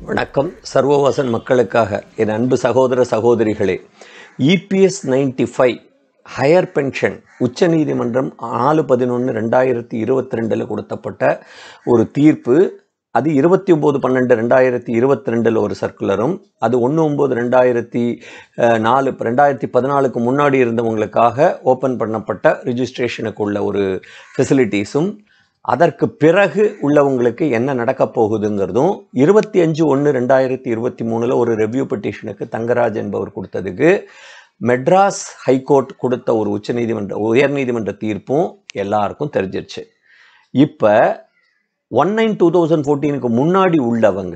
வணக்கம் சர்வவாசன் மக்களுக்காக என் அன்பு சகோதர சகோதரிகளே EPS ninety five higher pension உச்சநீதிமன்றம் நாலு பதினொன்று ரெண்டாயிரத்தி இருபத்தி ரெண்டில் கொடுத்தப்பட்ட ஒரு தீர்ப்பு அது இருபத்தி ஒம்பது பன்னெண்டு ரெண்டாயிரத்தி இருபத்தி ரெண்டில் ஒரு சர்க்குலரும் அது ஒன்று ஒம்பது ரெண்டாயிரத்தி அஹ், நாலு ரெண்டாயிரத்தி பதினாலுக்கு முன்னாடி இருந்தவங்களுக்காக ஓப்பன் பண்ணப்பட்ட ரிஜிஸ்ட்ரேஷனுக்கு உள்ள ஒரு ஃபெசிலிட்டிஸும் அதற்கு பிறகு உள்ளவங்களுக்கு என்ன நடக்க போகுதுங்கிறதும் இருபத்தி அஞ்சு ஒன்று ரெண்டாயிரத்தி இருபத்தி மூணில் ஒரு ரெவ்யூ பெட்டிஷனுக்கு தங்கராஜ் என்பவர் கொடுத்ததுக்கு மெட்ராஸ் ஹைகோர்ட் கொடுத்த ஒரு உச்சநீதிமன்ற உயர்நீதிமன்ற தீர்ப்பும் எல்லாருக்கும் தெரிஞ்சிருச்சு இப்போ ஒன் நைன் டூ தௌசண்ட் ஃபோர்டீனுக்கு முன்னாடி உள்ளவங்க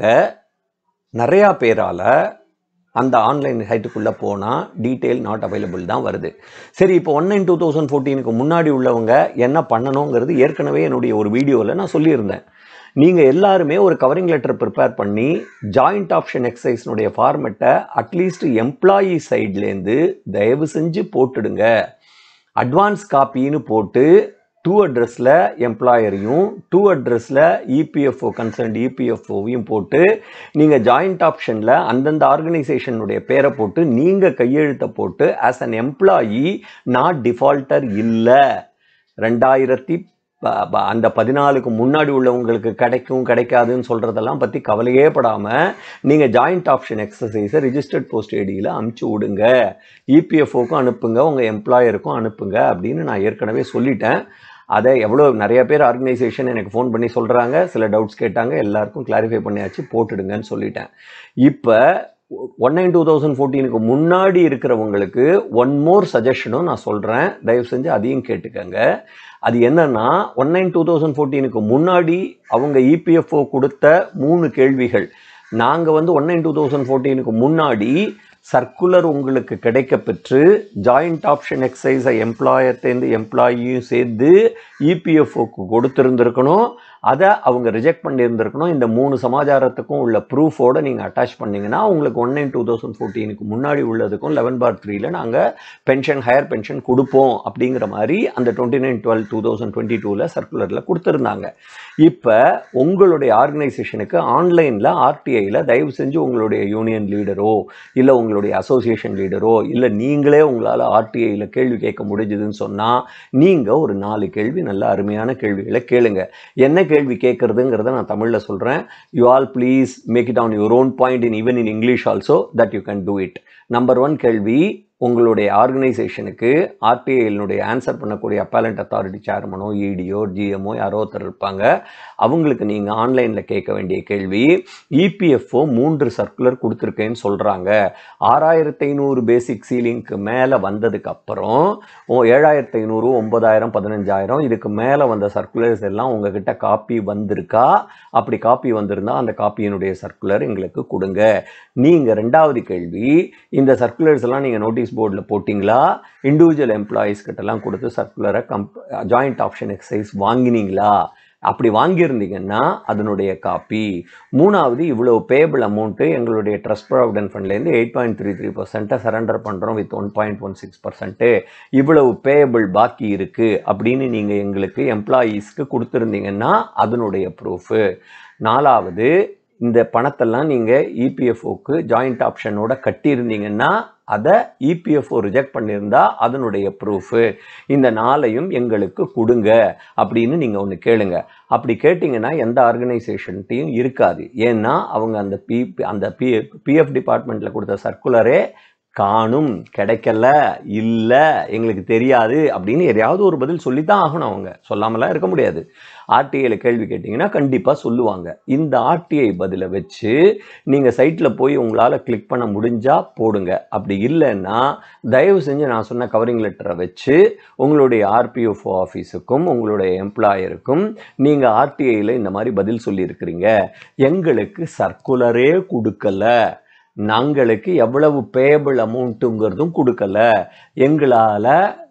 நிறையா பேரால் அந்த ஆன்லைன் சைட்டுக்குள்ளே போனால் டீட்டெயில் நாட் அவைலபிள் தான் வருது சரி இப்போ ஒன் நைன் டூ தௌசண்ட் ஃபோர்டீனுக்கு முன்னாடி உள்ளவங்க என்ன பண்ணணுங்கிறது ஏற்கனவே என்னுடைய ஒரு வீடியோவில் நான் சொல்லியிருந்தேன் நீங்கள் எல்லாருமே ஒரு கவரிங் லெட்டர் ப்ரிப்பேர் பண்ணி ஜாயிண்ட் ஆப்ஷன் எக்ஸசைஸ்னுடைய ஃபார்மெட்டை அட்லீஸ்ட் எம்ப்ளாயி சைட்லேருந்து தயவு செஞ்சு போட்டுடுங்க அட்வான்ஸ் காப்பின்னு போட்டு டூ அட்ரஸில் எம்ப்ளாயரையும் டூ அட்ரஸில் இபிஎஃப்ஓ கன்சர்ன்ட் இபிஎஃப்ஓவையும் போட்டு நீங்கள் ஜாயிண்ட் ஆப்ஷனில் அந்தந்த ஆர்கனைசேஷனுடைய பேரை போட்டு நீங்கள் கையெழுத்தை போட்டு as an employee not defaulter இல்லை ரெண்டாயிரத்தி ப- ப- அந்த பதினாலுக்கு முன்னாடி உள்ளவங்களுக்கு கிடைக்கும் கிடைக்காதுன்னு சொல்கிறதெல்லாம் பற்றி கவலையே படாமல் நீங்கள் ஜாயிண்ட் ஆப்ஷன் எக்ஸசைஸை ரிஜிஸ்டர்ட் போஸ்ட் ஐடியில் அமுச்சு விடுங்க இபிஎஃப்ஓக்கும் அனுப்புங்க உங்கள் எம்ப்ளாயருக்கும் அனுப்புங்க அப்படின்னு நான் ஏற்கனவே சொல்லிட்டேன் அதை எவ்வளோ நிறைய பேர் ஆர்கனைசேஷன் எனக்கு ஃபோன் பண்ணி சொல்கிறாங்க சில டவுட்ஸ் கேட்டாங்க எல்லாருக்கும் கிளாரிஃபை பண்ணியாச்சு போட்டுடுங்கன்னு சொல்லிட்டேன் இப்போ ஒன் நைன் டூ தௌசண்ட் ஃபோர்டீனுக்கு முன்னாடி இருக்கிறவங்களுக்கு ஒன் மோர் சஜஷனும் நான் சொல்கிறேன் தயவு செஞ்சு அதையும் கேட்டுக்கங்க அது என்னன்னா ஒன் நைன் டூ தௌசண்ட் ஃபோர்டீனுக்கு முன்னாடி அவங்க இபிஎஃப்ஓ கொடுத்த மூணு கேள்விகள் நாங்கள் வந்து ஒன் நைன் டூ தௌசண்ட் ஃபோர்டீனுக்கு முன்னாடி சர்க்குலர் உங்களுக்கு கிடைக்க பெற்று ஜாயிண்ட் ஆப்ஷன் எக்ஸசைஸை எம்ப்ளாயர்லேருந்து எம்ப்ளாயியும் சேர்ந்து இபிஎஃப்ஓக்கு கொடுத்துருந்துருக்கணும் அதை அவங்க ரிஜெக்ட் பண்ணியிருந்திருக்கணும் இந்த மூணு சமாச்சாரத்துக்கும் உள்ள ப்ரூஃபோட நீங்கள் அட்டாச் பண்ணீங்கன்னா உங்களுக்கு ஒன் நைன் டூ தௌசண்ட் ஃபோர்டீனுக்கு முன்னாடி உள்ளதுக்கும் லெவன் பார் த்ரீல நாங்கள் பென்ஷன் ஹையர் பென்ஷன் கொடுப்போம் அப்படிங்கிற மாதிரி அந்த twenty nine twelve two thousand twenty டூவில் சர்க்குலரில் கொடுத்துருந்தாங்க இப்போ உங்களுடைய ஆர்கனைசேஷனுக்கு ஆன்லைனில் ஆர்டிஐயில் தயவு செஞ்சு உங்களுடைய யூனியன் லீடரோ இல்லை உங்களுடைய அசோசியேஷன் லீடரோ இல்லை நீங்களே உங்களால் ஆர்டிஐயில் கேள்வி கேட்க முடிஞ்சுதுன்னு சொன்னால் நீங்கள் ஒரு நாலு கேள்வி நல்ல அருமையான கேள்விகளை கேளுங்க என்ன கேள்வி கேட்குறதுங்கிறத நான் தமிழில் சொல்கிறேன் you all please make it on your own point in even in English also that you can do it number one கேள்வி உங்களுடைய ஆர்கனைசேஷனுக்கு ஆர்டிஐனுடைய ஆன்சர் பண்ணக்கூடிய அப்பேலண்ட் அத்தாரிட்டி சேர்மனோ இடியோ ஜிஎம்ஓ யாரோ ஒருத்தர் இருப்பாங்க அவங்களுக்கு நீங்கள் ஆன்லைனில் கேட்க வேண்டிய கேள்வி இபிஎஃப்ஓ மூன்று சர்க்குலர் கொடுத்துருக்கேன்னு சொல்கிறாங்க ஆறாயிரத்தி ஐநூறு பேசிக் சீலிங்க்கு மேலே வந்ததுக்கு அப்புறம் ஓ ஏழாயிரத்தி ஐநூறு ஒன்பதாயிரம் பதினஞ்சாயிரம் இதுக்கு மேலே வந்த சர்க்குலர்ஸ் எல்லாம் உங்ககிட்ட காப்பி வந்திருக்கா அப்படி காப்பி வந்திருந்தா அந்த காப்பியினுடைய சர்க்குலர் எங்களுக்கு கொடுங்க நீங்கள் ரெண்டாவது கேள்வி இந்த சர்க்குலர்ஸ் எல்லாம் நீங்கள் நோட்டீஸ் போர்டில் போட்டிங்களா இண்டிவிஜுவல் எம்ப்ளாயீஸ் கிட்டலாம் கொடுத்து சர்க்குலரை கம்ப் ஜாயிண்ட் ஆப்ஷன் எக்ஸசைஸ் வாங்கினீங்களா அப்படி வாங்கியிருந்தீங்கன்னா அதனுடைய காப்பி மூணாவது இவ்வளவு பேபிள் அமௌண்ட்டு எங்களுடைய ட்ரஸ்ட் ப்ராவிடன்ட் ஃபண்ட்லேருந்து எயிட் பாயிண்ட் த்ரீ த்ரீ பர்சன்ட்டை சரண்டர் பண்ணுறோம் with one point one six percent இவ்வளவு பேபிள் பாக்கி இருக்குது அப்படின்னு நீங்கள் எங்களுக்கு எம்ப்ளாயீஸ்க்கு கொடுத்துருந்தீங்கன்னா அதனுடைய ப்ரூஃபு நாலாவது இந்த பணத்தெல்லாம் நீங்கள் இபிஎஃப்ஓக்கு ஜாயிண்ட் ஆப்ஷனோட கட்டியிருந்தீங்கன்னா அதை இபிஎஃப்ஓ ரிஜெக்ட் பண்ணியிருந்தா அதனுடைய ப்ரூஃபு இந்த நாளையும் எங்களுக்கு கொடுங்க அப்படின்னு நீங்கள் ஒன்று கேளுங்க அப்படி கேட்டிங்கன்னா எந்த ஆர்கனைசேஷன்ட்டையும் இருக்காது ஏன்னா அவங்க அந்த பி அந்த பி பிஎஃப் டிபார்ட்மெண்ட்டில் கொடுத்த சர்க்குலரே காணும் கிடைக்கல இல்லை எங்களுக்கு தெரியாது அப்படின்னு எதையாவது ஒரு பதில் சொல்லித்தான் ஆகணும் அவங்க சொல்லாமலாம் இருக்க முடியாது ஆர்டிஐயில் கேள்வி கேட்டிங்கன்னா கண்டிப்பாக சொல்லுவாங்க இந்த ஆர்டிஐ பதிலை வச்சு நீங்கள் சைட்டில் போய் உங்களால் கிளிக் பண்ண முடிஞ்சால் போடுங்க அப்படி இல்லைன்னா தயவு செஞ்சு நான் சொன்ன கவரிங் லெட்டரை வச்சு உங்களுடைய ஆர்பிஎஃப்ஓ ஆஃபீஸுக்கும் உங்களுடைய எம்ப்ளாயருக்கும் நீங்கள் ஆர்டிஐயில் இந்த மாதிரி பதில் சொல்லியிருக்கிறீங்க எங்களுக்கு சர்க்குலரே கொடுக்கல நாங்களுக்கு எவ்வளவு பேபிள் அமௌண்ட்டுங்கிறதும் கொடுக்கல எங்களால்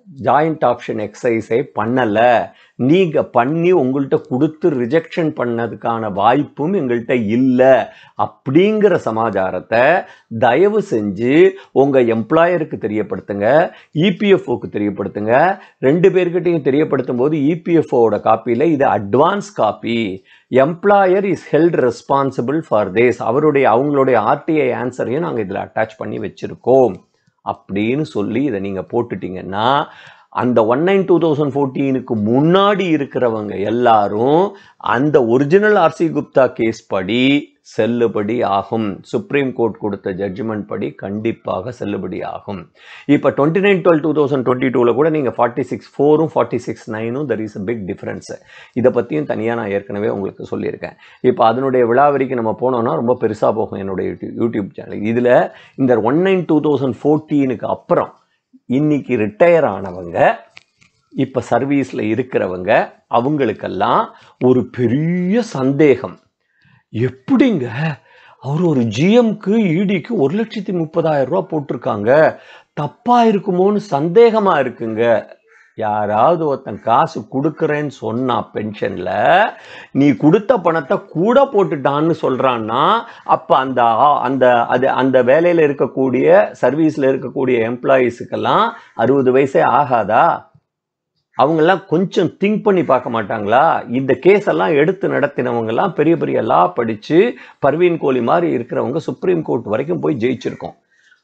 ஜாயிண்ட் ஆப்ஷன் எக்ஸசைஸே பண்ணலை நீங்கள் பண்ணி உங்கள்கிட்ட கொடுத்து ரிஜெக்ஷன் பண்ணதுக்கான வாய்ப்பும் எங்கள்கிட்ட இல்லை அப்படிங்கிற சமாச்சாரத்தை தயவு செஞ்சு உங்கள் எம்ப்ளாயருக்கு தெரியப்படுத்துங்க இபிஎஃப்ஓக்கு தெரியப்படுத்துங்க ரெண்டு பேர்கிட்டையும் தெரியப்படுத்தும் போது இபிஎஃப்ஓட காப்பியில் இது advance copy employer is held responsible for this அவருடைய அவங்களுடைய ஆர்டிஐ ஆன்சரையும் நாங்கள் இதில் அட்டாச் பண்ணி வச்சுருக்கோம் அப்படின்னு சொல்லி இதை நீங்கள் போட்டுட்டீங்கன்னா அந்த ஒன் நைன் டூ தௌசண்ட் ஃபோர்டீனுக்கு முன்னாடி இருக்கிறவங்க எல்லாரும் அந்த ஒரிஜினல் ஆர்சி குப்தா கேஸ் படி செல்லுபடி ஆகும் சுப்ரீம் கோர்ட் கொடுத்த ஜட்ஜ்மெண்ட் படி கண்டிப்பாக செல்லுபடி ஆகும் இப்போ twenty nine twelve two thousand twenty டூவில் கூட நீங்கள் ஃபார்ட்டி சிக்ஸ் ஃபோரும் ஃபார்ட்டி சிக்ஸ் நைனும் there is a big difference இதை பற்றியும் தனியாக நான் ஏற்கனவே உங்களுக்கு சொல்லியிருக்கேன் இப்போ அதனுடைய விழாவரிக்கு நம்ம போனோம்னா ரொம்ப பெருசாக போகும் என்னுடைய யூடியூப் யூடியூப் சேனல் இதில் இந்த ஒன் நைன் டூ தௌசண்ட் ஃபோர்டீனுக்கு அப்புறம் இன்னைக்கு ரிட்டையர் ஆனவங்க இப்போ சர்வீஸில் இருக்கிறவங்க அவங்களுக்கெல்லாம் ஒரு பெரிய சந்தேகம் எப்படிங்க அவர் ஒரு ஜிஎம்க்கு இடிக்கு ஒரு லட்சத்தி முப்பதாயிரம் ரூபா போட்டிருக்காங்க தப்பா இருக்குமோன்னு சந்தேகமா இருக்குங்க யாராவது ஒருத்தன் காசு கொடுக்குறேன்னு சொன்னா பென்ஷன்ல நீ கொடுத்த பணத்தை கூட போட்டுட்டான்னு சொல்றான்னா அப்ப அந்த ஆ- அந்த அது அந்த வேலையில இருக்கக்கூடிய சர்வீஸ்ல இருக்கக்கூடிய எம்ப்ளாயீஸுக்கெல்லாம் அறுபது வயசே ஆகாதா அவங்கெல்லாம் கொஞ்சம் திங்க் பண்ணி பார்க்க மாட்டாங்களா இந்த கேஸ் எல்லாம் எடுத்து நடத்தினவங்கெல்லாம் பெரிய பெரிய லா படிச்சு பர்வீன் கோலி மாதிரி இருக்கிறவங்க சுப்ரீம் கோர்ட் வரைக்கும் போய் ஜெயிச்சிருக்கோம்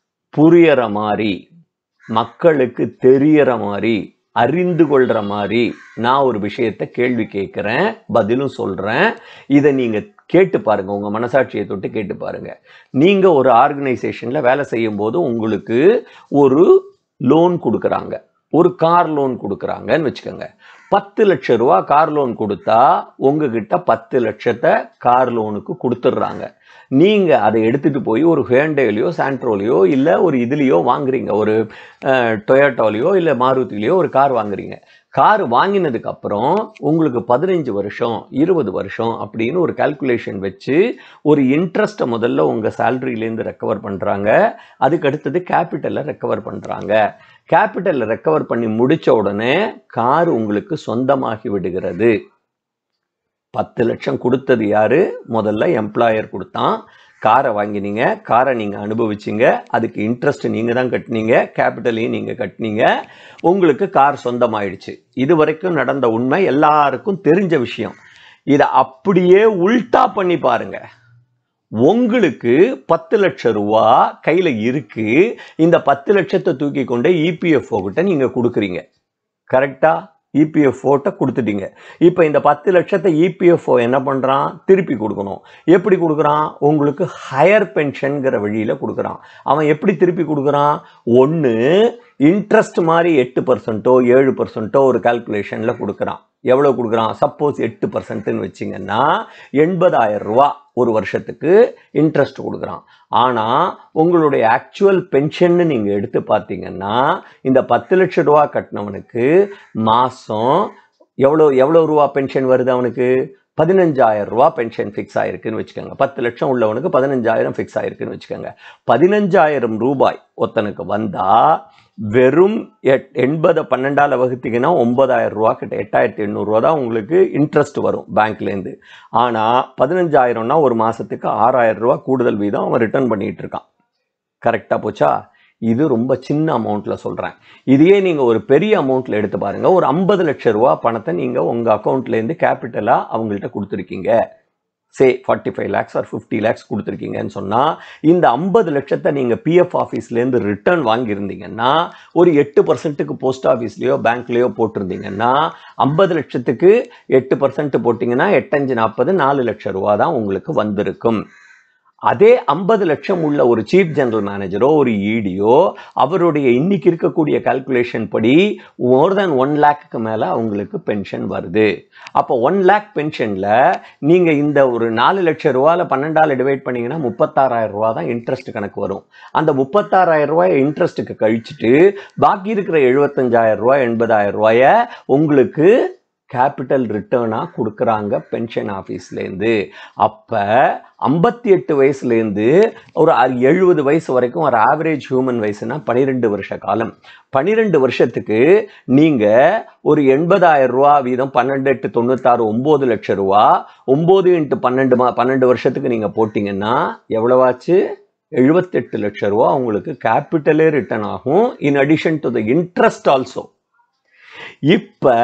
புரியற மாதிரி மக்களுக்கு தெரியற மாதிரி அறிந்து கொள்ற மாதிரி நான் ஒரு விஷயத்தை கேள்வி கேட்குறேன் பதிலும் சொல்றேன் இதை நீங்க கேட்டு பாருங்க உங்க மனசாட்சியை தொட்டு கேட்டு பாருங்க நீங்க ஒரு ஆர்கனைசேஷன்ல வேலை செய்யும் போது உங்களுக்கு ஒரு லோன் கொடுக்குறாங்க ஒரு கார் லோன் கொடுக்குறாங்கன்னு வச்சுக்கோங்க பத்து லட்ச ரூபா கார் லோன் கொடுத்தா உங்ககிட்ட பத்து லட்சத்தை கார் லோனுக்கு கொடுத்துட்றாங்க நீங்க அதை எடுத்துட்டு போய் ஒரு ஹேண்டேலையோ சாண்ட்ரோலையோ இல்லை ஒரு இதுலேயோ வாங்குறீங்க ஒரு டொயோட்டோலையோ இல்லை மாருதிலையோ ஒரு கார் வாங்குறீங்க கார் வாங்கினதுக்கு அப்புறம் உங்களுக்கு பதினஞ்சு வருஷம் இருபது வருஷம் அப்படின்னு ஒரு கால்குலேஷன் வச்சு ஒரு இன்ட்ரெஸ்ட்டை முதல்ல உங்கள் சேலரியிலேருந்து ரெக்கவர் பண்ணுறாங்க அதுக்கு அடுத்தது கேபிட்டலை ரெக்கவர் பண்ணுறாங்க கேபிட்டலை ரெக்கவர் பண்ணி முடிச்ச உடனே கார் உங்களுக்கு சொந்தமாகி விடுகிறது பத்து லட்சம் கொடுத்தது யாரு முதல்ல எம்ப்ளாயர் கொடுத்தான் காரை வாங்கினீங்க காரை நீங்கள் அனுபவிச்சீங்க அதுக்கு இன்ட்ரெஸ்ட் நீங்கள் தான் கட்டினீங்க கேபிட்டலையும் நீங்கள் கட்டினீங்க உங்களுக்கு கார் சொந்தமாயிடுச்சு இது வரைக்கும் நடந்த உண்மை எல்லாருக்கும் தெரிஞ்ச விஷயம் இதை அப்படியே உல்டா பண்ணி பாருங்க உங்களுக்கு பத்து லட்சம் ரூபா கையில் இருக்கு இந்த பத்து லட்சத்தை தூக்கி கொண்டு இபிஎஃப்ஓ கிட்ட நீங்கள் கொடுக்குறீங்க கரெக்டா இபிஎஃப்ஓட்ட கொடுத்துட்டீங்க இப்போ இந்த பத்து லட்சத்தை இபிஎஃப்ஓ என்ன பண்ணுறான் திருப்பி கொடுக்கணும் எப்படி கொடுக்குறான் உங்களுக்கு ஹையர் பென்ஷன்கிற வழியில் கொடுக்குறான் அவன் எப்படி திருப்பி கொடுக்குறான் ஒன்று இன்ட்ரெஸ்ட் மாதிரி எட்டு பர்சன்ட்டோ ஏழு பர்சன்ட்டோ ஒரு கால்குலேஷனில் கொடுக்குறான் எவ்வளோ கொடுக்குறான் சப்போஸ் எட்டு பர்சன்ட்னு வச்சிங்கன்னா எண்பதாயிரம் ரூபா ஒரு வருஷத்துக்கு இன்ட்ரெஸ்ட் கொடுக்குறான் ஆனால் உங்களுடைய ஆக்சுவல் பென்ஷன்னு நீங்கள் எடுத்து பார்த்தீங்கன்னா இந்த பத்து லட்ச ரூபா கட்டினவனுக்கு மாதம் எவ்வளோ எவ்வளோ ரூபா பென்ஷன் வருது அவனுக்கு பதினஞ்சாயிரம் ரூபா பென்ஷன் ஃபிக்ஸ் ஆயிருக்குன்னு வச்சுக்கோங்க பத்து லட்சம் உள்ளவனுக்கு பதினஞ்சாயிரம் ஃபிக்ஸ் ஆயிருக்குன்னு வச்சுக்கோங்க பதினஞ்சாயிரம் ரூபாய் ஒருத்தனுக்கு வந்தா வெறும் எட் எண்பதை பன்னெண்டால வகுத்தீங்கன்னா ஒன்பதாயிரம் ரூபா கிட்ட எட்டாயிரத்தி எண்ணூறுரூவா தான் உங்களுக்கு இன்ட்ரெஸ்ட் வரும் பேங்க்லேருந்து ஆனால் பதினஞ்சாயிரம்னா ஒரு மாதத்துக்கு ஆறாயிரம் ரூபா கூடுதல் வீதம் அவன் ரிட்டர்ன் பண்ணிட்டு இருக்கான் கரெக்டாக போச்சா இது ரொம்ப சின்ன அமௌண்ட்டில் சொல்கிறேன் இதையே நீங்கள் ஒரு பெரிய அமௌண்ட்டில் எடுத்து பாருங்கள் ஒரு ஐம்பது லட்ச ரூபா பணத்தை நீங்கள் உங்கள் அக்கௌண்ட்லேருந்து கேபிட்டலாக அவங்கள்ட்ட கொடுத்துருக்கீங்க say forty five lakhs or fifty lakhs கொடுத்துருக்கீங்கன்னு சொன்னால் இந்த ஐம்பது லட்சத்தை நீங்கள் பிஎஃப் ஆஃபீஸ்லேருந்து ரிட்டர்ன் வாங்கியிருந்தீங்கன்னா ஒரு எட்டு பர்சன்ட்டுக்கு போஸ்ட் ஆஃபீஸ்லேயோ பேங்க்லேயோ போட்டிருந்தீங்கன்னா ஐம்பது லட்சத்துக்கு எட்டு பர்சன்ட் போட்டிங்கன்னா எட்டஞ்சு நாற்பது நாலு லட்சம் ரூபா தான் உங்களுக்கு வந்திருக்கும் அதே ஐம்பது லட்சம் உள்ள ஒரு சீஃப் ஜெனரல் மேனேஜரோ ஒரு இடியோ அவருடைய இன்னைக்கு இருக்கக்கூடிய கால்குலேஷன் படி மோர் தேன் ஒன் லேக்கு மேலே அவங்களுக்கு பென்ஷன் வருது அப்போ ஒன் லேக் பென்ஷனில் நீங்கள் இந்த ஒரு நாலு லட்சம் ரூபாயில் பன்னெண்டால் டிவைட் பண்ணீங்கன்னா முப்பத்தாறாயிரம் ரூபா தான் இன்ட்ரெஸ்ட் கணக்கு வரும் அந்த முப்பத்தாறாயிரம் ரூபாய் இன்ட்ரெஸ்ட்டுக்கு கழிச்சிட்டு பாக்கி இருக்கிற எழுபத்தஞ்சாயிரம் ரூபாய் எண்பதாயிரம் ரூபாய உங்களுக்கு கேபிட்டல் ரிட்டர்னாக கொடுக்குறாங்க பென்ஷன் ஆஃபீஸ்லேருந்து அப்போ ஐம்பத்தி எட்டு வயசுலேருந்து ஒரு எழுபது வயசு வரைக்கும் ஒரு ஆவரேஜ் ஹியூமன் வயசுனா பன்னிரெண்டு வருஷ காலம் பன்னிரெண்டு வருஷத்துக்கு நீங்கள் ஒரு எண்பதாயிரம் ரூபா வீதம் பன்னெண்டு எட்டு தொண்ணூத்தாறு ஒம்பது லட்சம் ரூபா ஒம்பது இன்ட்டு பன்னெண்டு மா பன்னெண்டு வருஷத்துக்கு நீங்கள் போட்டிங்கன்னா எவ்வளவாச்சு எழுபத்தெட்டு லட்சம் ரூபா உங்களுக்கு கேபிட்டலே ரிட்டர்ன் ஆகும் in addition to the interest also இப்போ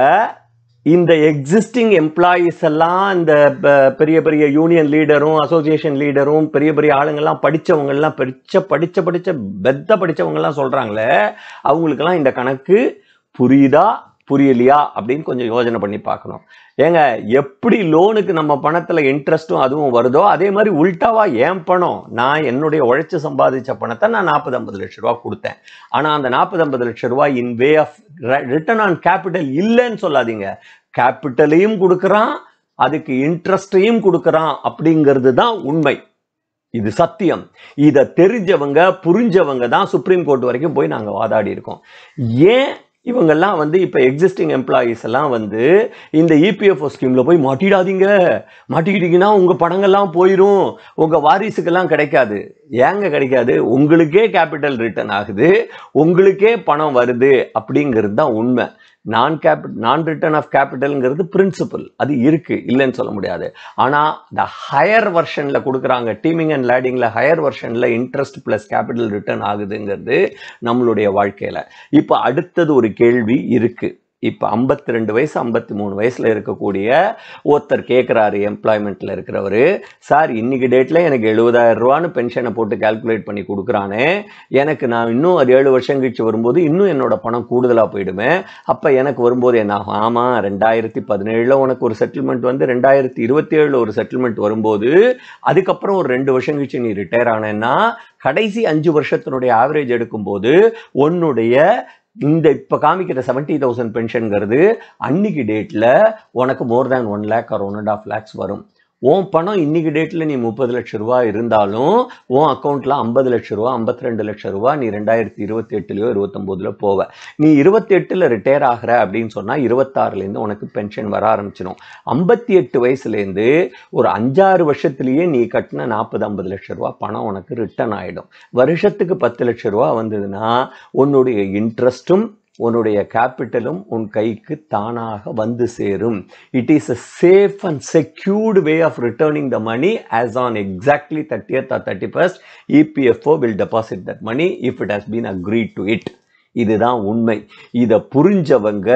இந்த எக்ஸிஸ்டிங் எம்ப்ளாயீஸ் எல்லாம் இந்த ப- பெரிய பெரிய யூனியன் லீடரும் அசோசியேஷன் லீடரும் பெரிய பெரிய ஆளுங்கெல்லாம் படித்தவங்கெல்லாம் படிச்ச படிச்ச படிச்ச பெத்த படிச்சவங்கெல்லாம் சொல்கிறாங்களே அவங்களுக்கெல்லாம் இந்த கணக்கு புரியுதா புரியலையா அப்படின்னு கொஞ்சம் யோசனை பண்ணி பார்க்கணும் ஏங்க எப்படி லோனுக்கு நம்ம பணத்தில் இன்ட்ரெஸ்ட்டும் அதுவும் வருதோ அதே மாதிரி உல்டாவா ஏன் பணம் நான் என்னுடைய உழைச்சு சம்பாதிச்ச பணத்தை நான் நாற்பது ஐம்பது லட்ச ரூபா கொடுத்தேன் ஆனால் அந்த நாற்பது ஐம்பது லட்ச ரூபா in way of return on capital இல்லைன்னு சொல்லாதீங்க கேபிட்டலையும் கொடுக்குறான் அதுக்கு இன்ட்ரெஸ்டையும் கொடுக்குறான் அப்படிங்கிறது தான் உண்மை இது சத்தியம் இதை தெரிஞ்சவங்க புரிஞ்சவங்க தான் சுப்ரீம் கோர்ட் வரைக்கும் போய் நாங்கள் வாதாடி இருக்கோம் ஏன் இவங்கெல்லாம் வந்து இப்போ எக்ஸிஸ்டிங் எம்ப்ளாயீஸ் எல்லாம் வந்து இந்த இபிஎஃப்ஓ ஸ்கீமில் போய் மாட்டிடாதீங்க மாட்டிக்கிட்டீங்கன்னா உங்கள் பணங்கள்லாம் போயிடும் உங்கள் வாரிசுக்கெல்லாம் கிடைக்காது ஏங்க கிடைக்காது உங்களுக்கே கேபிட்டல் ரிட்டர்ன் ஆகுது உங்களுக்கே பணம் வருது அப்படிங்கிறது தான் உண்மை நான் கேபிட் நான் ரிட்டர்ன் ஆஃப் கேபிட்டல்ங்கிறது பிரின்சிபல் அது இருக்கு இல்லைன்னு சொல்ல முடியாது ஆனால் இந்த ஹையர் வெர்ஷனில் கொடுக்குறாங்க டீமிங் அண்ட் லேடிங்கில் ஹையர் வெர்ஷனில் இன்ட்ரெஸ்ட் ப்ளஸ் கேபிட்டல் ரிட்டர்ன் ஆகுதுங்கிறது நம்மளுடைய வாழ்க்கையில் இப்போ அடுத்தது ஒரு கேள்வி இருக்கு இப்போ ஐம்பத்தி ரெண்டு வயசு ஐம்பத்தி மூணு வயசில் இருக்கக்கூடிய ஒருத்தர் கேட்குறாரு எம்ப்ளாய்மெண்ட்டில் இருக்கிறவர் சார் இன்னைக்கு டேட்டில் எனக்கு எழுபதாயிரம் ரூபான்னு பென்ஷனை போட்டு கால்குலேட் பண்ணி கொடுக்குறானே எனக்கு நான் இன்னும் ஒரு ஏழு வருஷம் கழிச்சு வரும்போது இன்னும் என்னோட பணம் கூடுதலாக போயிடுமே அப்போ எனக்கு வரும்போது என்ன ஆகும் ஆமாம் ரெண்டாயிரத்தி பதினேழில் உனக்கு ஒரு செட்டில்மெண்ட் வந்து ரெண்டாயிரத்தி இருபத்தி ஏழில் ஒரு செட்டில்மெண்ட் வரும்போது அதுக்கப்புறம் ஒரு ரெண்டு வருஷம் கழிச்சு நீ ரிட்டையர் ஆனேன்னா கடைசி அஞ்சு வருஷத்தினுடைய ஆவரேஜ் எடுக்கும்போது உன்னுடைய இந்த இப்போ காமிக்கிற செவன்ட்டி தௌசண்ட் பென்ஷனுங்கிறது அன்னைக்கு டேட்டில் உனக்கு more than one lakh or one and half lakhs வரும் உன் பணம் இன்னைக்கு டேட்டில் நீ முப்பது லட்ச ரூபா இருந்தாலும் உன் அக்கௌண்ட்டில் ஐம்பது லட்ச ரூபா ஐம்பத்தி ரெண்டு லட்ச ரூபா நீ ரெண்டாயிரத்தி இருபத்தி எட்டுலையோ இருபத்தொம்போதில் போவ நீ இருபத்தி எட்டில் ரிட்டையர் ஆகிற அப்படின்னு சொன்னால் இருபத்தாறுலேருந்து உனக்கு பென்ஷன் வர ஆரம்பிச்சிடும் ஐம்பத்தி எட்டு வயசுலேருந்து ஒரு அஞ்சாறு வருஷத்துலேயே நீ கட்டின நாற்பது ஐம்பது லட்ச ரூபா பணம் உனக்கு ரிட்டர்ன் ஆகிடும் வருஷத்துக்கு பத்து லட்ச ரூபா வந்ததுன்னா உன்னுடைய இன்ட்ரெஸ்ட்டும் உன்னுடைய கேபிட்டலும் உன் கைக்கு தானாக வந்து சேரும் it is a safe and secured way of returning the money as on exactly thirtieth or thirty first EPFO will deposit that money if it has been agreed to it இதுதான் உண்மை இதை புரிஞ்சவங்க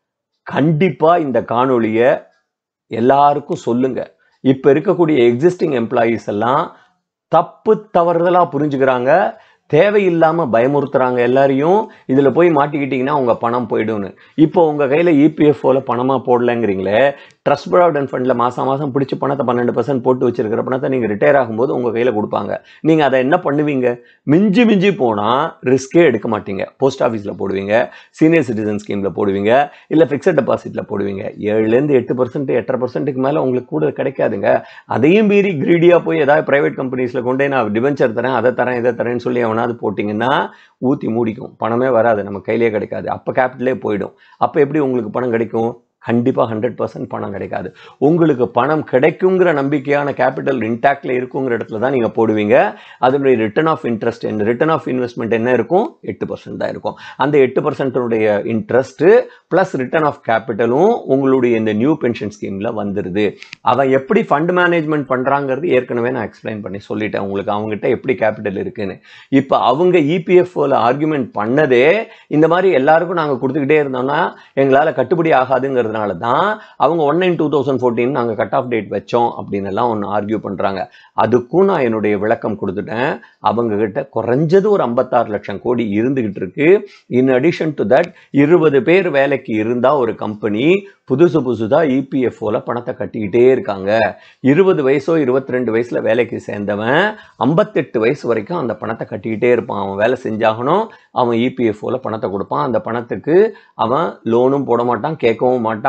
கண்டிப்பாக இந்த காணொளியை எல்லாருக்கும் சொல்லுங்க இப்போ இருக்கக்கூடிய எக்ஸிஸ்டிங் எம்ப்ளாயீஸ் எல்லாம் தப்பு தவறுதலாக புரிஞ்சுக்கிறாங்க தேவையில்லாமல் பயமுறுத்துறாங்க எல்லாரையும் இதில் போய் மாட்டிக்கிட்டிங்கன்னா உங்கள் பணம் போயிடும்னு இப்போ உங்கள் கையில் இபிஎஃப்ஓவில் பணமாக போடலங்கிறீங்களே ட்ரஸ்ட் ப்ராவிடன்ட் ஃபண்டில் மாதம் மாதம் பிடிச்ச பணத்தை பன்னெண்டு பர்சன்ட் போட்டு வச்சிருக்கிற பணத்தை நீங்கள் ரிட்டையர் ஆகும்போது உங்கள் கையில் கொடுப்பாங்க நீங்கள் அதை என்ன பண்ணுவீங்க மிஞ்சி மிஞ்சி போனால் ரிஸ்க்கே எடுக்க மாட்டீங்க போஸ்ட் ஆஃபீஸில் போடுவீங்க சீனியர் சிட்டிசன் ஸ்கீமில் போடுவீங்க இல்லை ஃபிக்ஸட் டெபாசிட்டில் போடுவீங்க ஏழுலேருந்து எட்டு பர்சன்ட் எட்டரை பர்சன்ட்டுக்கு மேலே உங்களுக்கு கூட கிடைக்காதுங்க அதையும் மீறி கிரீடியாக போய் ஏதாவது ப்ரைவேட் கம்பெனிஸில் கொண்டு போய் நான் டிபென்ச்சர் தரேன் அதை தரேன் இதை தரேன்னு சொல்லி எவனாவது போட்டிங்கன்னா ஊற்றி மூடிக்கும் பணமே வராது நம்ம கையிலே கிடைக்காது அப்போ கேபிட்டலே போயிடும் அப்போ எப்படி உங்களுக்கு பணம் கிடைக்கும் கண்டிப்பாக ஹண்ட்ரட் பர்சன்ட் பணம் கிடைக்காது உங்களுக்கு பணம் கிடைக்குங்கிற நம்பிக்கையான கேபிட்டல் இன்டாக்டில் இருக்குங்கிற இடத்துல தான் நீங்கள் போடுவீங்க அதனுடைய ரிட்டர்ன் ஆஃப் இன்ட்ரெஸ்ட் என்ன ரிட்டர்ன் ஆஃப் இன்வெஸ்ட்மெண்ட் என்ன இருக்கும் எட்டு பர்சன்ட் தான் இருக்கும் அந்த எட்டு பர்சன்ட்டுடைய இன்ட்ரெஸ்ட்டு ப்ளஸ் ரிட்டர்ன் ஆஃப் கேபிட்டலும் உங்களுடைய இந்த நியூ பென்ஷன் ஸ்கீமில் வந்துடுது அவன் எப்படி ஃபண்ட் மேனேஜ்மெண்ட் பண்ணுறாங்கிறது ஏற்கனவே நான் எக்ஸ்பிளைன் பண்ணி சொல்லிட்டேன் உங்களுக்கு அவங்ககிட்ட எப்படி கேபிட்டல் இருக்குன்னு இப்போ அவங்க இபிஎஃப்ஓவில் ஆர்குமெண்ட் பண்ணதே இந்த மாதிரி எல்லாருக்கும் நாங்கள் கொடுத்துக்கிட்டே இருந்தோம்னா எங்களால் கட்டுப்படி ஆகாதுங்கிறதுனால தான் அவங்க one nine two thousand fourteen நாங்கள் கட் ஆஃப் டேட் வச்சோம் அப்படின்னு எல்லாம் ஒன்று ஆர்கியூ பண்ணுறாங்க அதுக்கும் நான் என்னுடைய விளக்கம் கொடுத்துட்டேன் அவங்க கிட்ட குறைஞ்சது ஒரு ஐம்பத்தாறு லட்சம் கோடி இருந்துகிட்டு இருக்கு இன் அடிஷன் டு தட் இருபது பேர் வேலைக்கு இருந்தால் ஒரு கம்பெனி புதுசு புதுசாக இபிஎஃப்ஓவில் பணத்தை கட்டிக்கிட்டே இருக்காங்க இருபது வயசோ இருபத்தி ரெண்டு வயசில் வேலைக்கு சேர்ந்தவன் ஐம்பத்தெட்டு வயசு வரைக்கும் அந்த பணத்தை கட்டிக்கிட்டே இருப்பான் அவன் வேலை செஞ்சாகணும் அவன் இபிஎஃப்ஓவில் பணத்தை கொடுப்பான் அந்த பணத்துக்கு அவன் லோனும் போட மாட்டான் கேட்கவும் மாட்டான்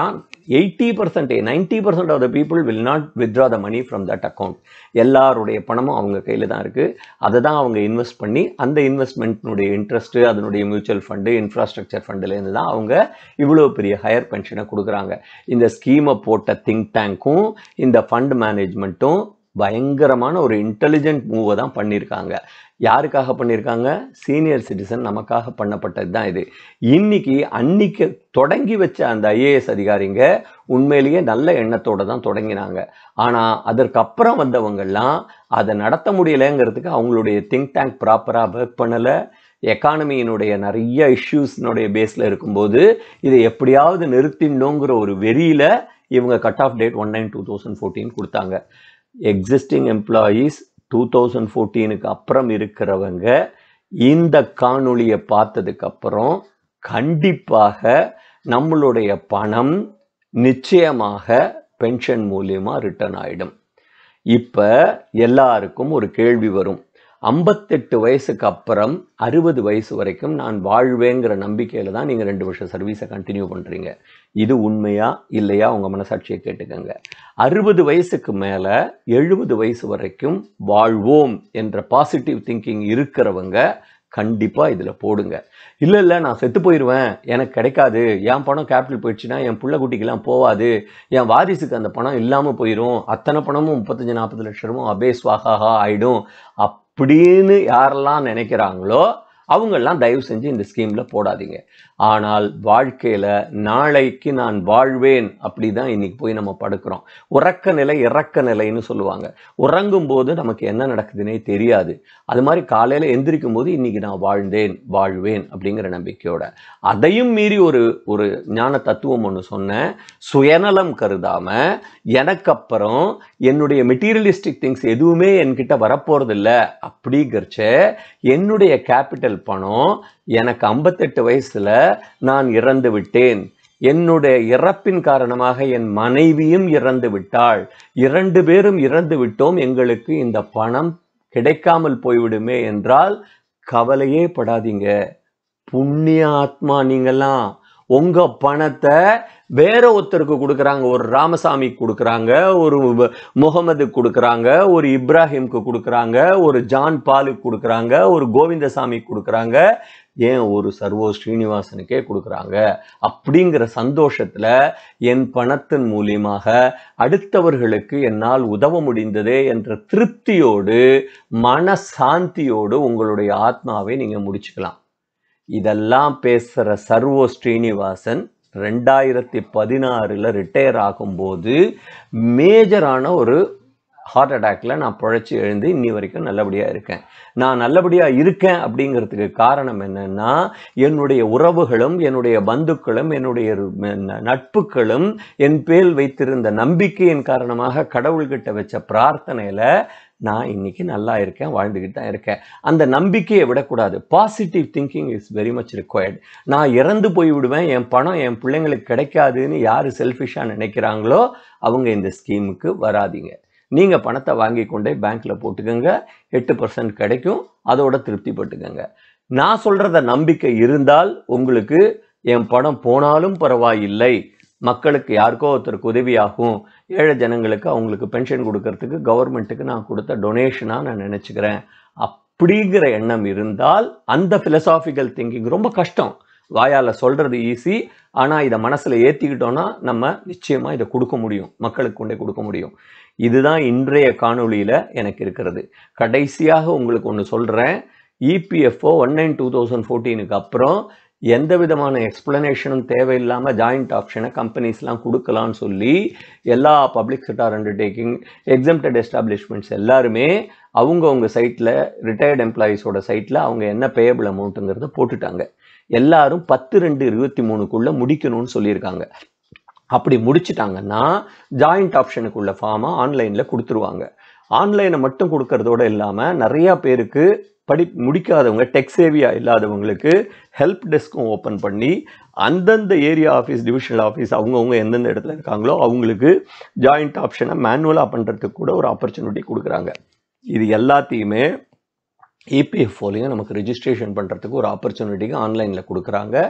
eighty percent ninety percent of the people will not withdraw the money from that account எல்லாருடைய பணமும் அவங்க கையில் தான் இருக்குது அதை தான் அவங்க இன்வெஸ்ட் பண்ணி அந்த இன்வெஸ்ட்மெண்ட்னுடைய இன்ட்ரெஸ்ட்டு அதனுடைய மியூச்சுவல் ஃபண்டு இன்ஃப்ராஸ்ட்ரக்சர் ஃபண்டுலேருந்து தான் அவங்க இவ்வளோ பெரிய ஹையர் பென்ஷனை கொடுக்குறாங்க இந்த ஸ்கீமை போட்ட திங்க் டேங்க்கும் இந்த ஃபண்ட் மேனேஜ்மெண்ட்டும் பயங்கரமான ஒரு இன்டெலிஜென்ட் மூவை தான் பண்ணியிருக்காங்க யாருக்காக பண்ணியிருக்காங்க சீனியர் சிட்டிசன் நமக்காக பண்ணப்பட்டது தான் இது இன்னைக்கு அன்னைக்கு தொடங்கி வச்ச அந்த ஐஏஎஸ் அதிகாரிங்க உண்மையிலேயே நல்ல எண்ணத்தோட தான் தொடங்கினாங்க ஆனால் அதற்கப்புறம் வந்தவங்கெல்லாம் அதை நடத்த முடியலைங்கிறதுக்கு அவங்களுடைய திங்க் டேங்க் ப்ராப்பராக ஒர்க் பண்ணலை எக்கானமியினுடைய நிறைய இஷ்யூஸ்னுடைய பேஸில் இருக்கும்போது இதை எப்படியாவது நிறுத்திடணுங்கிற ஒரு வெறியில் இவங்க cut off date one nine two thousand fourteen கொடுத்தாங்க எக்ஸிஸ்டிங் எம்ப்ளாயீஸ் டூ தௌசண்ட் ஃபோர்டீனுக்கு அப்புறம் இருக்கிறவங்க இந்த காணொளியை பார்த்ததுக்கு அப்புறம் கண்டிப்பாக நம்மளுடைய பணம் நிச்சயமாக பென்ஷன் மூலியமா ரிட்டர்ன் ஆயிடும் இப்போ எல்லாருக்கும் ஒரு கேள்வி வரும் ஐம்பத்தெட்டு வயசுக்கு அப்புறம் அறுபது வயசு வரைக்கும் நான் வாழ்வேங்கிற நம்பிக்கையில் தான் நீங்கள் ரெண்டு வருஷம் சர்வீஸை கண்டினியூ பண்ணுறீங்க இது உண்மையா இல்லையா உங்கள் மனசாட்சியை கேட்டுக்கோங்க அறுபது வயசுக்கு மேலே எழுபது வயசு வரைக்கும் வாழ்வோம் என்ற பாசிட்டிவ் திங்கிங் இருக்கிறவங்க கண்டிப்பாக இதில் போடுங்க இல்லை இல்லை நான் செத்து போயிடுவேன் எனக்கு கிடைக்காது என் பணம் கேபிட்டல் போயிடுச்சுன்னா என் புள்ள குட்டிக்கெல்லாம் போவாது என் வாரிசுக்கு அந்த பணம் இல்லாமல் போயிடும் அத்தனை பணமும் முப்பத்தஞ்சு நாற்பது லட்சமும் அபேஸ்வாகா ஆயிடும் அப்படின்னு யாரெல்லாம் நினைக்கிறாங்களோ அவங்கெல்லாம் தயவு செஞ்சு இந்த ஸ்கீமில் போடாதீங்க ஆனால் வாழ்க்கையில் நாளைக்கு நான் வாழ்வேன் அப்படி தான் இன்னைக்கு போய் நம்ம படுக்கிறோம் உறக்க நிலை இறக்க நிலைன்னு சொல்லுவாங்க உறங்கும் போது நமக்கு என்ன நடக்குதுன்னே தெரியாது அது மாதிரி காலையில் எந்திரிக்கும் போது இன்னைக்கு நான் வாழ்ந்தேன் வாழ்வேன் அப்படிங்கிற நம்பிக்கையோட அதையும் மீறி ஒரு ஒரு ஞான தத்துவம் ஒன்று சொன்னேன் சுயநலம் கருதாம எனக்கு அப்புறம் என்னுடைய மெட்டீரியலிஸ்டிக் திங்ஸ் எதுவுமே என்கிட்ட வரப்போறதில்ல அப்படிங்கிறச்ச என்னுடைய கேபிட்டல் பணம் எனக்கு ஐம்பத்தெட்டு வயசுல நான் இறந்து விட்டேன் என்னுடைய இறப்பின் காரணமாக என் மனைவியும் இறந்து விட்டாள் இரண்டு பேரும் இறந்து விட்டோம் எங்களுக்கு இந்த பணம் கிடைக்காமல் போய்விடுமே என்றால் கவலையே படாதீங்க புண்ணிய ஆத்மா நீங்கெல்லாம் உங்க பணத்தை வேற ஒருத்தருக்கு கொடுக்குறாங்க ஒரு ராமசாமிக்கு கொடுக்குறாங்க ஒரு முகமது கொடுக்குறாங்க ஒரு இப்ராஹிம்க்கு கொடுக்குறாங்க ஒரு ஜான் பாலுக்கு கொடுக்குறாங்க ஒரு கோவிந்தசாமிக்கு கொடுக்குறாங்க ஏன் ஒரு சர்வோ ஸ்ரீனிவாசனுக்கே கொடுக்குறாங்க அப்படிங்கிற சந்தோஷத்துல என் பணத்தின் மூலியமாக அடுத்தவர்களுக்கு என்னால் உதவ முடிந்ததே என்ற திருப்தியோடு மன சாந்தியோடு உங்களுடைய ஆத்மாவை நீங்க முடிச்சுக்கலாம் இதெல்லாம் பேசுற சர்வோ ஸ்ரீனிவாசன் ரெண்டாயிரத்தி பதினாறில் ரிட்டையர் ஆகும்போது மேஜரான ஒரு ஹார்ட் அட்டாக்ல நான் பிழைச்சி எழுந்து இன்னி வரைக்கும் நல்லபடியாக இருக்கேன் நான் நல்லபடியாக இருக்கேன் அப்படிங்கிறதுக்கு காரணம் என்னன்னா என்னுடைய உறவுகளும் என்னுடைய பந்துக்களும் என்னுடைய நட்புகளும் என் பேல் வைத்திருந்த நம்பிக்கையின் காரணமாக கடவுள்கிட்ட வச்ச பிரார்த்தனையில் நான் இன்னைக்கு நல்லா இருக்கேன் வாழ்ந்துக்கிட்டு தான் இருக்கேன் அந்த நம்பிக்கையை விடக்கூடாது positive thinking is very much required நான் இறந்து போய் விடுவேன் என் பணம் என் பிள்ளைங்களுக்கு கிடைக்காதுன்னு யார் செல்ஃபிஷாக நினைக்கிறாங்களோ அவங்க இந்த ஸ்கீமுக்கு வராதீங்க நீங்கள் பணத்தை வாங்கி கொண்டே பேங்க்கில் போட்டுக்கோங்க எட்டு பர்சன்ட் கிடைக்கும் அதோட திருப்திப்பட்டுக்கோங்க நான் சொல்கிறத நம்பிக்கை இருந்தால் உங்களுக்கு என் பணம் போனாலும் பரவாயில்லை மக்களுக்கு யாருக்கோ ஒருத்தருக்கு உதவியாகும் ஏழை ஜனங்களுக்கு அவங்களுக்கு பென்ஷன் கொடுக்கறதுக்கு கவர்மெண்ட்டுக்கு நான் கொடுத்த டொனேஷனாக நான் நினச்சிக்கிறேன் அப்படிங்கிற எண்ணம் இருந்தால் அந்த ஃபிலசாபிக்கல் திங்கிங் ரொம்ப கஷ்டம் வாயால் சொல்கிறது ஈஸி ஆனால் இதை மனசில் ஏற்றிக்கிட்டோன்னா நம்ம நிச்சயமாக இதை கொடுக்க முடியும் மக்களுக்கு கொண்டே கொடுக்க முடியும் இதுதான் இன்றைய காணொளியில் எனக்கு இருக்கிறது கடைசியாக உங்களுக்கு ஒன்று சொல்கிறேன் EPFO one nine two thousand ஃபோர்டீனுக்கு அப்புறம் எந்த விதமான எக்ஸ்பிளனேஷனும் தேவையில்லாமல் ஜாயிண்ட் ஆப்ஷனை கம்பெனிஸ்லாம் கொடுக்கலான்னு சொல்லி எல்லா public sector undertaking exempted establishments எல்லாருமே அவங்கவுங்க சைட்டில் ரிட்டையர்ட் எம்ப்ளாயீஸோட சைட்டில் அவங்க என்ன பேயபிள் அமௌண்ட்டுங்கிறத போட்டுட்டாங்க எல்லாரும் பத்து ரெண்டு இருபத்தி மூணுக்குள்ளே முடிக்கணும்னு சொல்லியிருக்காங்க அப்படி முடிச்சிட்டாங்கன்னா ஜாயிண்ட் ஆப்ஷனுக்குள்ள ஃபார்மை ஆன்லைனில் கொடுத்துருவாங்க ஆன்லைனை மட்டும் கொடுக்கறதோட இல்லாமல் நிறையா பேருக்கு படி முடிக்காதவங்க டெக் சேவியா இல்லாதவங்களுக்கு ஹெல்ப் டெஸ்க்கும் ஓப்பன் பண்ணி அந்தந்த ஏரியா ஆஃபீஸ் டிவிஷனல் ஆஃபீஸ் அவங்கவுங்க எந்தெந்த இடத்துல இருக்காங்களோ அவங்களுக்கு ஜாயிண்ட் ஆப்ஷனை மேனுவலாக பண்ணுறதுக்கு கூட ஒரு ஆப்பர்ச்சுனிட்டி கொடுக்குறாங்க இது எல்லாத்தையுமே இபிஎஃப்ஓலையும் நமக்கு ரிஜிஸ்ட்ரேஷன் பண்ணுறதுக்கு ஒரு ஆப்பர்ச்சுனிட்டிக்கு ஆன்லைனில் கொடுக்குறாங்க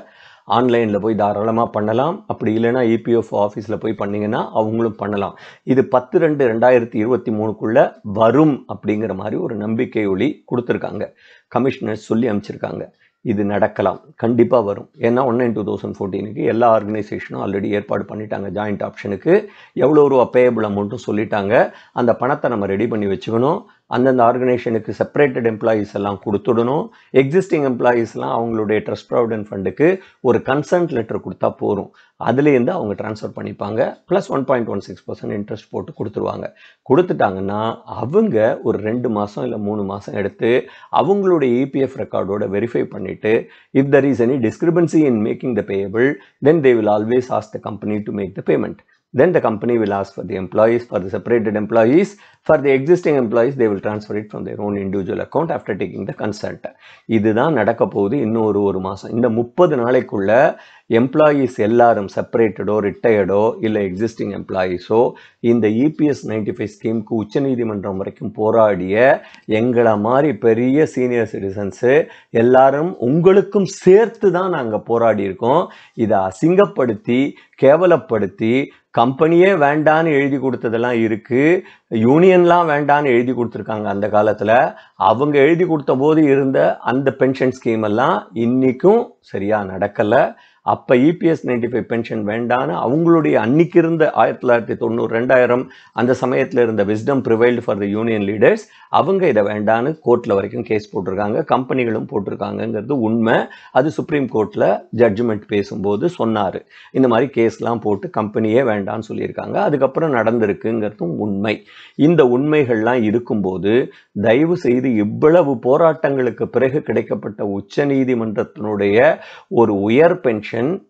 ஆன்லைனில் போய் தாராளமாக பண்ணலாம் அப்படி இல்லைன்னா இபிஎஃப் ஆஃபீஸில் போய் பண்ணீங்கன்னா அவங்களும் பண்ணலாம் இது பத்து ரெண்டு ரெண்டாயிரத்தி இருபத்தி மூணுக்குள்ளே வரும் அப்படிங்கிற மாதிரி ஒரு நம்பிக்கை ஒளி கொடுத்துருக்காங்க கமிஷனர் சொல்லி அமைச்சிருக்காங்க இது நடக்கலாம் கண்டிப்பாக வரும் ஏன்னா ஒன் நைன் டூ தௌசண்ட் ஃபோர்டீனுக்கு எல்லா ஆர்கனைசேஷனும் ஆல்ரெடி ஏற்பாடு பண்ணிட்டாங்க ஜாயிண்ட் ஆப்ஷனுக்கு எவ்வளோ ரூபா பேயபிள் அமௌண்ட்டும் சொல்லிட்டாங்க அந்த பணத்தை நம்ம ரெடி பண்ணி வச்சுக்கணும் அந்தந்த ஆர்கனைசேஷனுக்கு செப்பரேட்டட் எம்ப்ளாயீஸ் எல்லாம் கொடுத்துடணும் எக்ஸிஸ்டிங் எம்ப்ளாயீஸ்லாம் அவங்களுடைய ட்ரஸ்ட் ப்ராவிடென்ட் ஃபண்டுக்கு ஒரு கன்சன்ட் லெட்டர் கொடுத்தா போதும் அதுலேருந்து அவங்க ட்ரான்ஸ்ஃபர் பண்ணிப்பாங்க plus one point one six percent interest போட்டு கொடுத்துருவாங்க கொடுத்துட்டாங்கன்னா அவங்க ஒரு ரெண்டு மாதம் இல்லை மூணு மாதம் எடுத்து அவங்களுடைய இபிஎஃப் ரெக்கார்டோட வெரிஃபை பண்ணிவிட்டு if there is any discrepancy in making the payable then they will always ask the company to make the payment then the company will ask for the employees for the separated employees for the existing employees they will transfer it from their own individual account after taking the consent இதுதான் நடக்க போகுது இன்னும் ஒரு ஒரு மாதம் இந்த முப்பது நாளைக்குள்ள எம்ப்ளாயீஸ் எல்லாரும் செப்பரேட்டடோ ரிட்டையர்டோ இல்லை எக்ஸிஸ்டிங் எம்ப்ளாயீஸோ இந்த இபிஎஸ் நைன்டி ஃபைவ் ஸ்கீமுக்கு உச்சநீதிமன்றம் வரைக்கும் போராடிய எங்களை மாதிரி பெரிய சீனியர் சிட்டிசன்ஸு எல்லாரும் உங்களுக்கும் சேர்த்து தான் நாங்கள் போராடி இருக்கோம் இதை அசிங்கப்படுத்தி கேவலப்படுத்தி கம்பெனியே வேண்டான்னு எழுதி கொடுத்ததெல்லாம் இருக்கு யூனியன்லாம் வேண்டான்னு எழுதி கொடுத்துருக்காங்க அந்த காலத்தில் அவங்க எழுதி கொடுத்த போது இருந்த அந்த பென்ஷன் ஸ்கீம் எல்லாம் இன்னைக்கும் சரியாக நடக்கலை அப்போ இபிஎஸ் நைன்டி ஃபைவ் பென்ஷன் வேண்டான்னு அவங்களுடைய அன்னைக்கு இருந்த ஆயிரத்தி தொள்ளாயிரத்தி தொண்ணூறு ரெண்டாயிரம் அந்த சமயத்தில் இருந்த wisdom prevailed for the union leaders அவங்க இதை வேண்டான்னு கோர்ட்டில் வரைக்கும் கேஸ் போட்டிருக்காங்க கம்பெனிகளும் போட்டிருக்காங்கங்கிறது உண்மை அது சுப்ரீம் கோர்ட்டில் ஜட்ஜ்மெண்ட் பேசும்போது சொன்னார் இந்த மாதிரி கேஸ்லாம் போட்டு கம்பெனியே வேண்டான்னு சொல்லியிருக்காங்க அதுக்கப்புறம் நடந்திருக்குங்கிறதும் உண்மை இந்த உண்மைகள்லாம் இருக்கும்போது தயவு செய்து இவ்வளவு போராட்டங்களுக்கு பிறகு கிடைக்கப்பட்ட உச்ச நீதிமன்றத்தினுடைய ஒரு உயர் பென்ஷன்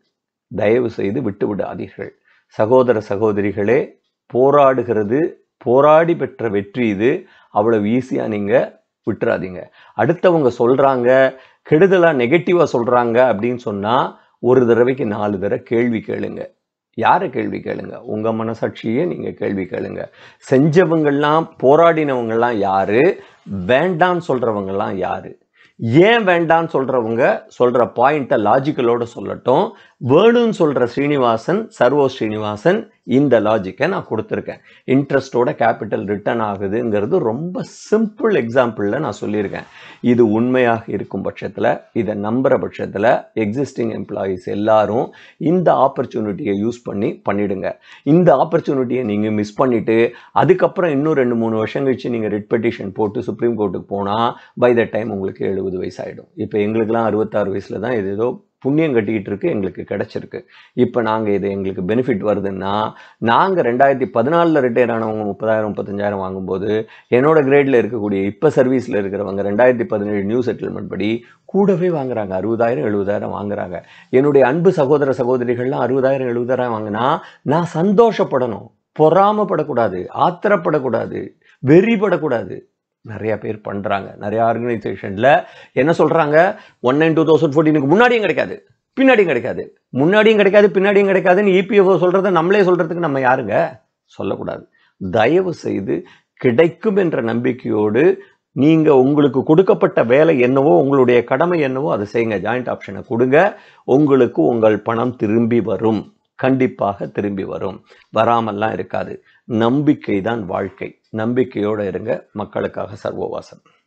தயவு செய்து விட்டு விடாதீர்கள் சகோதர சகோதரிகளே போராடுகிறது போராடி பெற்ற வெற்றி இது அவ்வளவு ஈஸியாக நீங்கள் விட்டுறாதீங்க அடுத்தவங்க சொல்கிறாங்க கெடுதலாக நெகட்டிவாக சொல்கிறாங்க அப்படின்னு சொன்னால் ஒரு தடவைக்கு நாலு தடவை கேள்வி கேளுங்க யாரை கேள்வி கேளுங்க உங்கள் மனசாட்சியே நீங்கள் கேள்வி கேளுங்க செஞ்சவங்கள்லாம் போராடினவங்கெல்லாம் யாரு வேண்டான்னு சொல்கிறவங்கெல்லாம் யாரு ஏன் வேண்டான்னு சொல்கிறவங்க சொல்கிற பாயிண்ட்டை லாஜிக்கலோட சொல்லட்டும் வேணும்னு சொல்கிற ஸ்ரீனிவாசன் சர்வோ ஸ்ரீனிவாசன் இந்த லாஜிக்கை நான் கொடுத்துருக்கேன் இன்ட்ரெஸ்டோட கேபிட்டல் ரிட்டர்ன் ஆகுதுங்கிறது ரொம்ப சிம்பிள் எக்ஸாம்பிளில் நான் சொல்லியிருக்கேன் இது உண்மையாக இருக்கும் பட்சத்தில் இதை நம்புகிற பட்சத்தில் எக்ஸிஸ்டிங் எம்ப்ளாயீஸ் எல்லாரும் இந்த ஆப்பர்ச்சுனிட்டியை யூஸ் பண்ணி பண்ணிடுங்க இந்த ஆப்பர்ச்சுனிட்டியை நீங்கள் மிஸ் பண்ணிவிட்டு அதுக்கப்புறம் இன்னும் ரெண்டு மூணு வருஷம் கழிச்சு நீங்கள் ரிட் பெட்டிஷன் போட்டு சுப்ரீம் கோர்ட்டுக்கு போனால் பை த டைம் உங்களுக்கு எழுபது வயசாகிடும் இப்போ எங்களுக்கெல்லாம் அறுபத்தாறு வயசில் தான் இது ஏதோ புண்ணியம் கட்டிக்கிட்டு இருக்கு எங்களுக்கு கிடைச்சிருக்கு இப்போ நாங்கள் இது எங்களுக்கு பெனிஃபிட் வருதுன்னா நாங்கள் ரெண்டாயிரத்தி பதினாலில் ரிட்டையர் ஆனவங்க முப்பதாயிரம் முப்பத்தஞ்சாயிரம் வாங்கும்போது என்னோட கிரேடில் இருக்கக்கூடிய இப்போ சர்வீஸில் இருக்கிறவங்க ரெண்டாயிரத்தி பதினேழு நியூ செட்டில்மெண்ட் படி கூடவே வாங்குறாங்க அறுபதாயிரம் எழுபதாயிரம் வாங்குறாங்க என்னுடைய அன்பு சகோதர சகோதரிகள்லாம் அறுபதாயிரம் எழுபதாயிரம் வாங்கினா நான் சந்தோஷப்படணும் பொறாமப்படக்கூடாது ஆத்திரப்படக்கூடாது வெறிப்படக்கூடாது நிறைய பேர் பண்ணுறாங்க நிறைய ஆர்கனைசேஷனில் என்ன சொல்கிறாங்க ஒன் நைன் டூ தௌசண்ட் ஃபோர்டீனுக்கு முன்னாடியும் கிடைக்காது பின்னாடியும் கிடைக்காது முன்னாடியும் கிடைக்காது பின்னாடியும் கிடைக்காதுன்னு இபிஎஃப்ஓ சொல்கிறத நம்மளே சொல்கிறதுக்கு நம்ம யாருங்க சொல்லக்கூடாது தயவு செய்து கிடைக்கும் என்ற நம்பிக்கையோடு நீங்கள் உங்களுக்கு கொடுக்கப்பட்ட வேலை என்னவோ உங்களுடைய கடமை என்னவோ அதை செய்யுங்க ஜாயிண்ட் ஆப்ஷனை கொடுங்க உங்களுக்கு உங்கள் பணம் திரும்பி வரும் கண்டிப்பாக திரும்பி வரும் வராமல்லாம் இருக்காது நம்பிக்கை தான் வாழ்க்கை நம்பிக்கையோடு இருங்க மக்களுக்காக சர்வவாசம்